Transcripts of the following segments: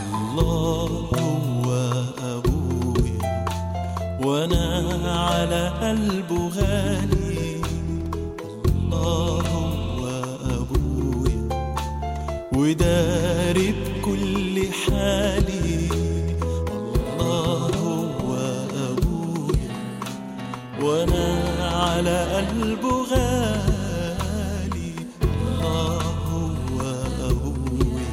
الله هو أبويا وأنا على قلبه غالي الله هو أبويا وداري بكل حالي الله هو أبويا وأنا على قلبه غالي الله هو أبويا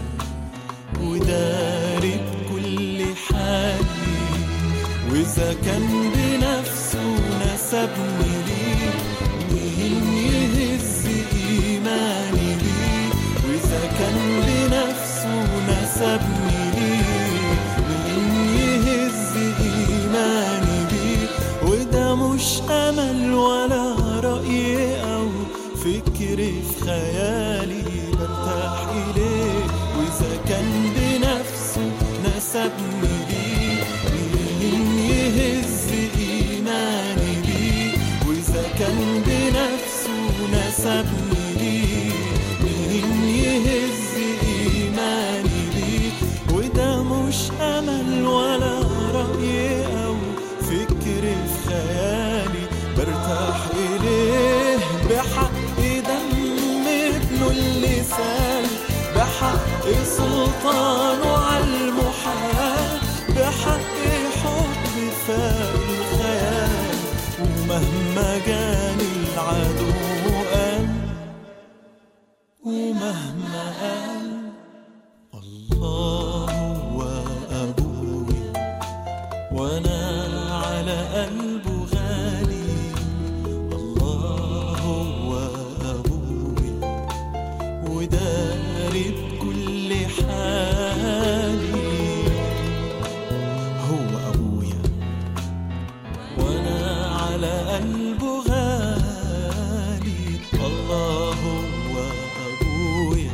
وداري بكل حالي وإذا كان بنفسه نسبني ليه مين يهز إيماني ليه وإذا كان بنفسه نسبني ليه مين يهز إيماني بيه وده مش أمل ولا رأي أو فكر في خيالي برتاح إليه وإذا كان بنفسه نسبني ليه مين يهز إيماني بيه وإذا كان بنفسه نسبني ليه مين يهز إيماني بيه وده مش أمل ولا رأي أو فكر في خيالي برتاح إليه بحق دم ابنه اللسان بحق سلطانه على المحال بحق حب فاق الخيال ومهما جاني العدو قال ومهما قال الله هو أبويا وأنا على قلبه غالي الله هو أبويا وداري بكل حالي هو أبويا وأنا على قلبه غالي الله هو أبويا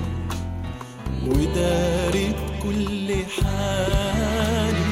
وداري بكل حالي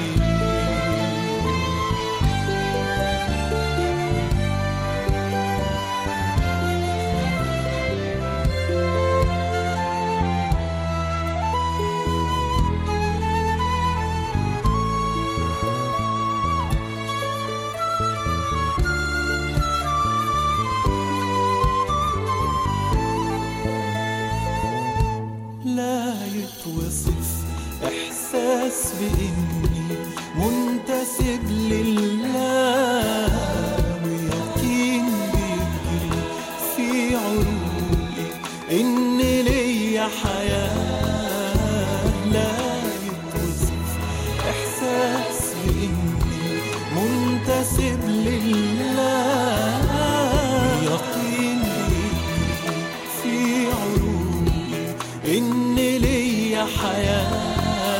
لا يتوصف إحساس بإني منتسب لله ويقين بيجري في عروقي إن ليا حياة لا يتوصف إحساس بإني منتسب لله يقين بيجري في عروقي إن ليا حياة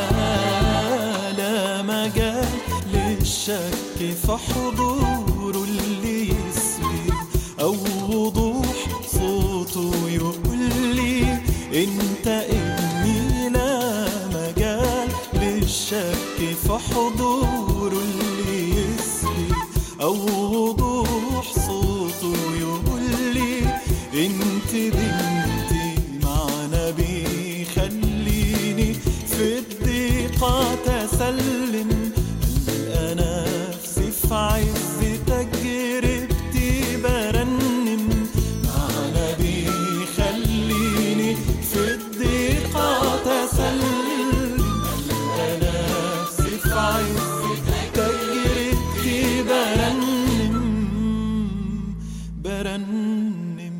لا مجال للشك في حضوره اللي يسبق أو وضوح صوته يقول لي أنت ابني لا مجال للشك في حضوره اللي يسبق أو وضوح صوته يقول لي انت بنتي معنا بيخليني في الضيقة تسلم ألقى نفسي في عز تجربتي برنم معنا بيخليني في الضيقة تسلم ألقى نفسي في عز تجربتي برنم برنم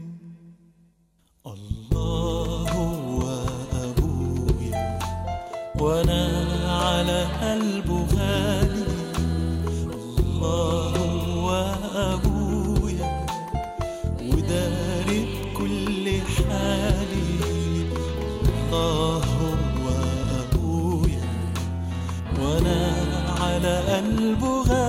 الله هو أبويا وأنا على قلبه غالي الله هو أبويا وداري بكل حالي الله هو أبويا وأنا على قلبه غالي